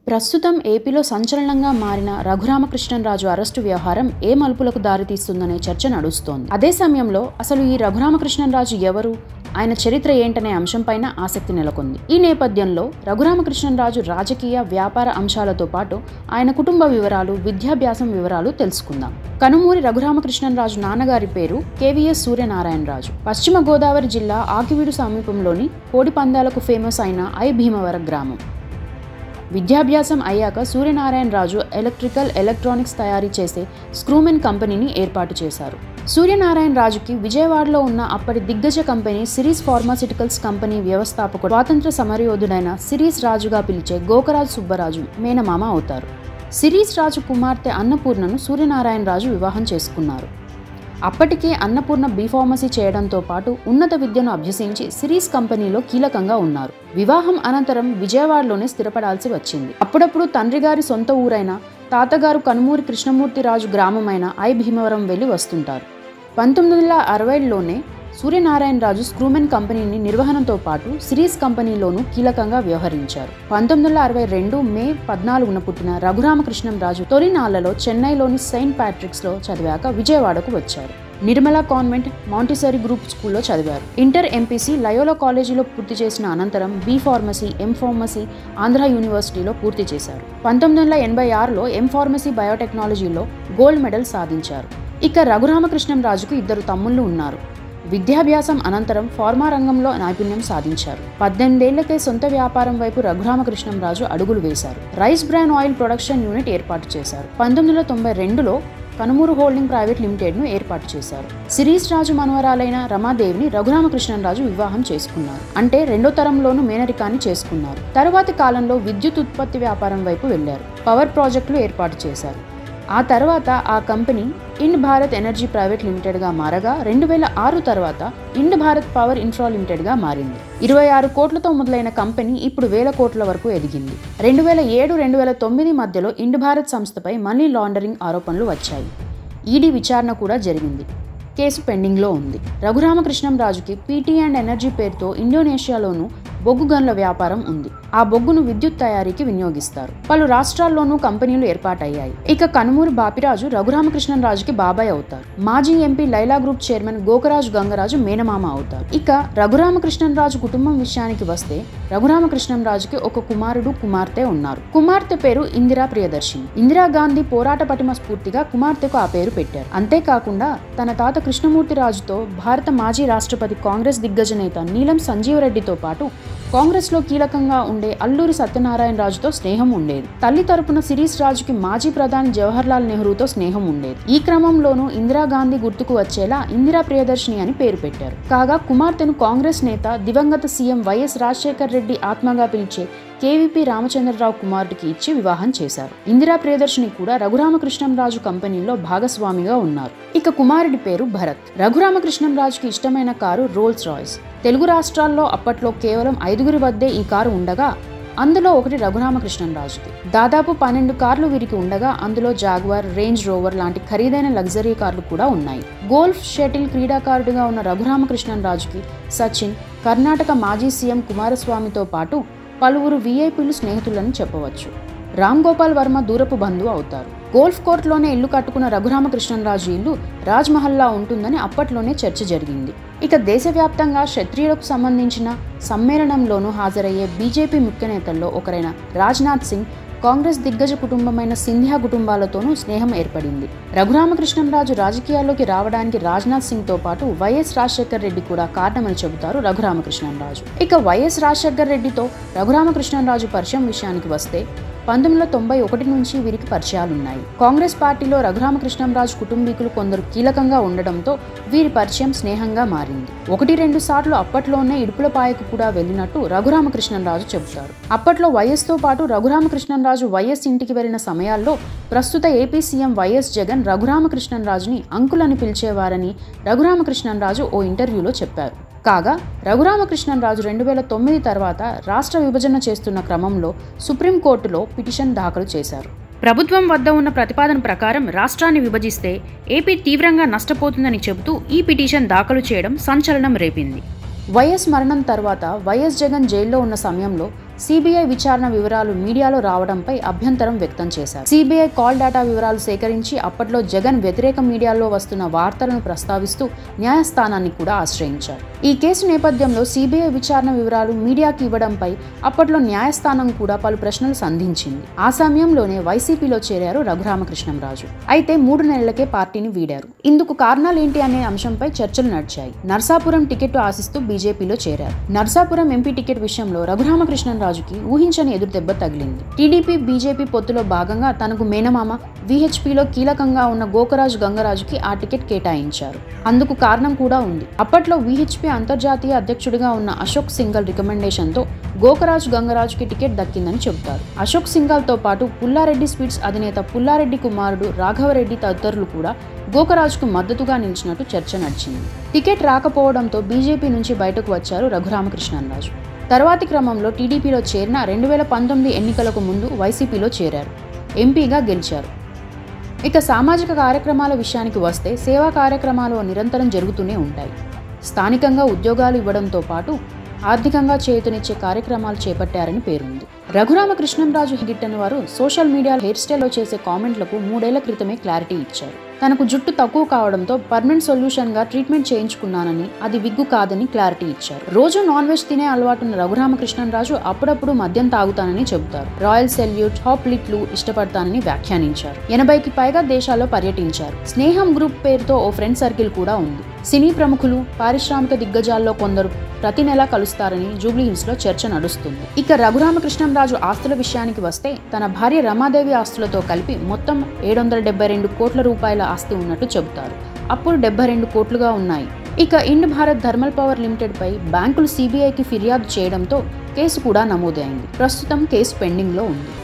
ప్రస్తుతం ఏపీలో సంచలనంగా మారిన రఘురామకృష్ణరాజు అరెస్టు వ్యవహారం ఏ మలుపులకు దారితీస్తుందనే చర్చ నడుస్తోంది అదే సమయంలో అసలు ఈ రఘురామకృష్ణరాజు ఎవరు ఆయన చరిత్ర ఏంటనే అంశంపైన ఆసక్తి నెలకొంది ఈ నేపథ్యంలో రఘురామకృష్ణరాజు రాజకీయ వ్యాపార అంశాలతో పాటు ఆయన కుటుంబ వివరాలు విద్యాభ్యాసం వివరాలు తెలుసుకుందాం కనుమూరి రఘురామకృష్ణరాజు నాన్నగారి పేరు కేవీఎస్ సూర్యనారాయణరాజు పశ్చిమ గోదావరి జిల్లా ఆకివీడు సమీపంలోని కోడి పందాలకు ఫేమస్ అయిన ఐ భీమవరం గ్రామం విద్యాభ్యాసం అయ్యాక సూర్యనారాయణ రాజు ఎలక్ట్రికల్ ఎలక్ట్రానిక్స్ తయారీ చేసే స్క్రూమెన్ కంపెనీని ఏర్పాటు చేశారు సూర్యనారాయణ రాజుకి విజయవాడలో ఉన్న అప్పటి దిగ్గజ కంపెనీ సిరీస్ ఫార్మాసిటికల్స్ కంపెనీ వ్యవస్థాపకుడు స్వాతంత్ర సమరయోధుడైన సిరీస్ రాజుగా పిలిచే గోకరాజు సుబ్బరాజు మేనమామ అవుతారు సిరీస్ రాజు కుమార్తె అన్నపూర్ణను సూర్యనారాయణ రాజు వివాహం చేసుకున్నారు అప్పటికే అన్నపూర్ణ బీఫార్మసీ చేయడంతో పాటు ఉన్నత విద్యను అభ్యసించి సిరీస్ కంపెనీలో కీలకంగా ఉన్నారు వివాహం అనంతరం విజయవాడలోనే స్థిరపడాల్సి వచ్చింది అప్పుడప్పుడు తండ్రి గారి సొంత ఊరైన తాతగారు కనుమూరి కృష్ణమూర్తిరాజు గ్రామమైన ఐ భీమవరం వెళ్లి వస్తుంటారు పంతొమ్మిది వందల అరవైలోనే సూర్యనారాయణ రాజు స్క్రూమెన్ కంపెనీని నిర్వహణతో పాటు సిరీస్ కంపెనీలోనూ కీలకంగా వ్యవహరించారు పంతొమ్మిది వందల అరవై రెండు మే పద్నాలుగున పుట్టిన రఘురామకృష్ణం రాజు తొలినాళ్లలో చెన్నైలోని సెయింట్ ప్యాట్రిక్స్లో చదివాక విజయవాడకు వచ్చారు నిర్మల కాన్వెంట్ మాంటిసరీ గ్రూప్ స్కూల్లో చదివారు ఇంటర్ ఎంపీసీ లయోలా కాలేజీలో పూర్తి చేసిన అనంతరం B pharmacy M pharmacy Andhra యూనివర్సిటీలో పూర్తి చేశారు పంతొమ్మిది వందల ఎనభై ఆరులో ఎం ఫార్మసీ బయోటెక్నాలజీలో గోల్డ్ మెడల్ సాధించారు ఇక రఘురామకృష్ణం రాజుకు ఇద్దరు తమ్ముళ్ళు ఉన్నారు విద్యాభ్యాసం అనంతరం ఫార్మా రంగంలో నైపుణ్యం సాధించారు పద్దెనిమిదేళ్లకే సొంత వ్యాపారం వైపు రఘురామకృష్ణం రాజు అడుగులు వేశారు rice bran oil production unit ఏర్పాటు చేశారు పంతొమ్మిది వందల తొంభై రెండులో కనుమూరు హోల్డింగ్ ప్రైవేట్ లిమిటెడ్ ను ఏర్పాటు చేశారు సిరీస్ రాజు మనవరాలైన రమాదేవిని రఘురామకృష్ణన్ రాజు వివాహం చేసుకున్నారు అంటే రెండో తరంలోనూ మేనరికాన్ని చేసుకున్నారు తరువాతి కాలంలో విద్యుత్ ఉత్పత్తి వ్యాపారం వైపు వెళ్లారు పవర్ ప్రాజెక్టులు ఏర్పాటు చేశారు ఆ తర్వాత ఆ company Ind Bharat energy private లిమిటెడ్గా మారగా రెండు వేల ఆరు తర్వాత ఇండ్ భారత్ పవర్ ఇన్ఫ్రా లిమిటెడ్గా మారింది ఇరవై ఆరు కోట్లతో మొదలైన కంపెనీ ఇప్పుడు వేల కోట్ల వరకు ఎదిగింది రెండు వేల ఏడు రెండు వేల తొమ్మిది మధ్యలో ఇండ్ భారత్ సంస్థపై మనీ లాండరింగ్ ఆరోపణలు వచ్చాయి ఈడీ విచారణ కూడా జరిగింది కేసు పెండింగ్లో ఉంది రఘురామకృష్ణం రాజుకి పీటీ అండ్ ఎనర్జీ పేరుతో ఇండోనేషియాలోనూ బొగ్గు గన్ల వ్యాపారం ఉంది ఆ బొగ్గును విద్యుత్ తయారీకి వినియోగిస్తారు పలు రాష్ట్రాల్లోనూ కంపెనీలు ఏర్పాటయ్యాయి ఇక కనుమూరి బాపిరాజు రఘురామకృష్ణన్ రాజుకి బాబాయ్ అవుతారు మాజీ MP Laila group chairman Gokaraju Gangaraju మేనమామ అవుతారు ఇక రఘురామకృష్ణన్ రాజు కుటుంబం విషయానికి వస్తే రఘురామకృష్ణం రాజుకి ఒక కుమారుడు కుమార్తె ఉన్నారు కుమార్తె పేరు ఇందిరా ప్రియదర్శిని ఇందిరాగాంధీ పోరాట పటిమ స్ఫూర్తిగా కుమార్తెకు ఆ పేరు పెట్టారు అంతేకాకుండా తన తాత కృష్ణమూర్తి రాజుతో భారత మాజీ రాష్ట్రపతి కాంగ్రెస్ దిగ్గజ నేత నీలం సంజీవరెడ్డితో పాటు కాంగ్రెస్లో కీలకంగా ఉండే అల్లూరి సత్యనారాయణ రాజుతో స్నేహం ఉండేది తల్లి తరపున సిరీస్ రాజుకి మాజీ ప్రధాని జవహర్లాల్ నెహ్రూతో స్నేహం ఉండేది ఈ క్రమంలోనూ ఇందిరాగాంధీ గుర్తుకు వచ్చేలా ఇందిరా ప్రియదర్శిని అని పేరు పెట్టారు కాగా కుమార్తెను కాంగ్రెస్ నేత దివంగత సీఎం వైఎస్ రాజశేఖర్ రెడ్డి ఆత్మగా పిలిచే కేవీపీ రామచంద్రరావు కుమారుడికి ఇచ్చి వివాహం చేశారు ఇందిరా ప్రియదర్శిని కూడా రఘురామకృష్ణంరాజు కంపెనీలో భాగస్వామిగా ఉన్నారు ఇక కుమారుడి పేరు భరత్ రఘురామకృష్ణంరాజుకి ఇష్టమైన కారు రోల్స్ రాయ్స్ తెలుగు రాష్ట్రాల్లో అప్పట్లో కేవలం ఐదుగురి వద్దే ఈ కారు ఉండగా అందులో ఒకటి రఘురామకృష్ణంరాజుది దాదాపు పన్నెండు కార్లు వీరికి ఉండగా అందులో జాగ్వార్ రేంజ్ రోవర్ లాంటి ఖరీదైన లగ్జరీ కార్లు కూడా ఉన్నాయి గోల్ఫ్ షటిల్ క్రీడాకారుడిగా ఉన్న రఘురామకృష్ణంరాజుకి సచిన్ కర్ణాటక మాజీ సీఎం కుమారస్వామితో పాటు పలువురు వీఐపీలు స్నేహితులని చెప్పవచ్చు రామ్ గోపాల్ వర్మ దూరపు బంధువు అవుతారు గోల్ఫ్ కోర్టులోనే ఇల్లు కట్టుకున్న రఘురామకృష్ణరాజు ఇల్లు రాజ్మహల్లా ఉంటుందని అప్పట్లోనే చర్చ జరిగింది ఇక దేశవ్యాప్తంగా క్షత్రియులకు సంబంధించిన సమ్మేళనంలోనూ హాజరయ్యే బీజేపీ ముఖ్య నేతల్లో ఒకరైన రాజ్నాథ్ సింగ్ కాంగ్రెస్ దిగ్గజ కుటుంబమైన సింధియా కుటుంబాలతోనూ స్నేహం ఏర్పడింది రఘురామకృష్ణంరాజు రాజకీయాల్లోకి రావడానికి రాజ్నాథ్ సింగ్ తో పాటు వైఎస్ రాజశేఖర్ రెడ్డి కూడా కారణమని చెబుతారు రఘురామకృష్ణంరాజు ఇక వైఎస్ రాజశేఖర్ రెడ్డితో రఘురామకృష్ణంరాజు పరిచయం విషయానికి వస్తే పంతొమ్మిది వందల తొంభై ఒకటి నుంచి వీరికి పరిచయాలున్నాయి కాంగ్రెస్ పార్టీలో రఘురామకృష్ణంరాజు కుటుంబీకులు కొందరు కీలకంగా ఉండడంతో వీరి పరిచయం స్నేహంగా మారింది ఒకటి రెండు సార్లు అప్పట్లోనే ఇడుపులపాయకు కూడా వెళ్ళినట్టు రఘురామకృష్ణంరాజు చెబుతారు అప్పట్లో వైఎస్తో పాటు రఘురామకృష్ణంరాజు వైఎస్ ఇంటికి వెళ్లిన సమయాల్లో ప్రస్తుత ఏపీ సీఎం వైఎస్ జగన్ రఘురామకృష్ణంరాజుని అంకులని పిలిచేవారని రఘురామకృష్ణంరాజు ఓ ఇంటర్వ్యూలో చెప్పారు కాగా రఘురామకృష్ణంరాజు రెండు వేల తొమ్మిది తర్వాత రాష్ట్ర విభజన చేస్తున్న క్రమంలో సుప్రీంకోర్టులో పిటిషన్ దాఖలు చేశారు ప్రభుత్వం వద్ద ఉన్న ప్రతిపాదన ప్రకారం రాష్ట్రాన్ని విభజిస్తే ఏపీ తీవ్రంగా నష్టపోతుందని చెబుతూ ఈ పిటిషన్ దాఖలు చేయడం సంచలనం రేపింది వైఎస్ మరణం తర్వాత వైఎస్ జగన్ జైల్లో ఉన్న సమయంలో సిబిఐ విచారణ వివరాలు మీడియాలో రావడంపై అభ్యంతరం వ్యక్తం చేశారు సిబిఐ కాల్ డేటా వివరాలు సేకరించి అప్పట్లో జగన్ వ్యతిరేక మీడియాలో వస్తున్న వార్తలను ప్రస్తావిస్తూ న్యాయస్థానాన్ని కూడా ఆశ్రయించారు ఈ కేసు నేపథ్యంలో సిబిఐ విచారణ వివరాలు మీడియాకి ఇవ్వడంపై అప్పట్లో న్యాయస్థానం కూడా పలు ప్రశ్నలు సంధించింది ఆ సమయంలోనే వైసీపీలో చేరారు రఘురామకృష్ణంరాజు అయితే మూడు నెలలకే పార్టీని వీడారు ఇందుకు కారణాలేంటి అనే అంశంపై చర్చలు నడిచాయి నర్సాపురం టికెట్ ఆశిస్తూ బీజేపీలో చేరారు నర్సాపురం ఎంపీ టికెట్ విషయంలో రఘురామకృష్ణంరాజుకి ఊహించని ఎదురుదెబ్బ తగిలింది టీడీపీ బీజేపీ పొత్తులో భాగంగా తనకు మేనమామ విహెచ్పిలో కీలకంగా ఉన్న గోకరాజు గంగరాజుకి ఆ టికెట్ కేటాయించారు అందుకు కారణం కూడా ఉంది అప్పట్లో విహెచ్పి అంతర్జాతీయ అధ్యక్షుడిగా ఉన్న అశోక్ సింగల్ రికమెండేషన్తో గోకరాజు గంగరాజుకి టికెట్ దక్కిందని చెబుతారు అశోక్ సింగల్తో పాటు పుల్లారెడ్డి స్వీట్స్ అధినేత పుల్లారెడ్డి కుమారుడు రాఘవరెడ్డి తదితరులు కూడా గోకరాజుకు మద్దతుగా నిలిచినట్టు చర్చ నడిచింది టికెట్ రాకపోవడంతో బీజేపీ నుంచి బయటకు వచ్చారు రఘురామకృష్ణరాజు తర్వాతి క్రమంలో టీడీపీలో చేరిన రెండు వేల పంతొమ్మిది ఎన్నికలకు ముందు వైసీపీలో చేరారు ఎంపీగా గెలిచారు ఇక సామాజిక కార్యక్రమాల విషయానికి వస్తే సేవా కార్యక్రమాలు నిరంతరం జరుగుతూనే ఉంటాయి స్థానికంగా ఉద్యోగాలు ఇవ్వడంతో పాటు ఆర్థికంగా చేతునిచ్చే కార్యక్రమాలు చేపట్టారని పేరుంది రఘురామకృష్ణంరాజు గిట్టని వారు సోషల్ మీడియా హెయిర్ స్టైల్లో చేసే కామెంట్లకు మూడేళ్ల క్రితమే క్లారిటీ ఇచ్చారు తనకు జుట్టు తక్కువ కావడంతో పర్మనెంట్ సొల్యూషన్ గా ట్రీట్మెంట్ చేయించుకున్నానని అది విగ్గు కాదని క్లారిటీ ఇచ్చారు రోజు నాన్ వెజ్ తినే అలవాటున్న రఘురామకృష్ణరాజు అప్పుడప్పుడు మద్యం తాగుతానని చెబుతారు రాయల్ సెల్యూట్ హాప్ లిట్లు ఇష్టపడతానని వ్యాఖ్యానించారు ఎనభైకి పైగా దేశాల్లో పర్యటించారు స్నేహం గ్రూప్ పేరుతో ఓ ఫ్రెండ్ సర్కిల్ కూడా ఉంది సినీ ప్రముఖులు పారిశ్రామిక దిగ్గజాల్లో కొందరు ప్రతి నెలా కలుస్తారని జూబ్లీహిల్స్ లో చర్చ నడుస్తుంది ఇక రఘురామకృష్ణంరాజు ఆస్తుల విషయానికి వస్తే తన భార్య రమాదేవి ఆస్తులతో కలిపి మొత్తం ఏడు వందల డెబ్బై రెండు కోట్ల రూపాయల ఆస్తి ఉన్నట్టు చెబుతారు అప్పుడు డెబ్బై రెండు కోట్లుగా ఉన్నాయి ఇక Ind Bharat thermal power limited పై బ్యాంకులు సిబిఐకి ఫిర్యాదు చేయడంతో కేసు కూడా నమోదైంది ప్రస్తుతం కేసు పెండింగ్ లో ఉంది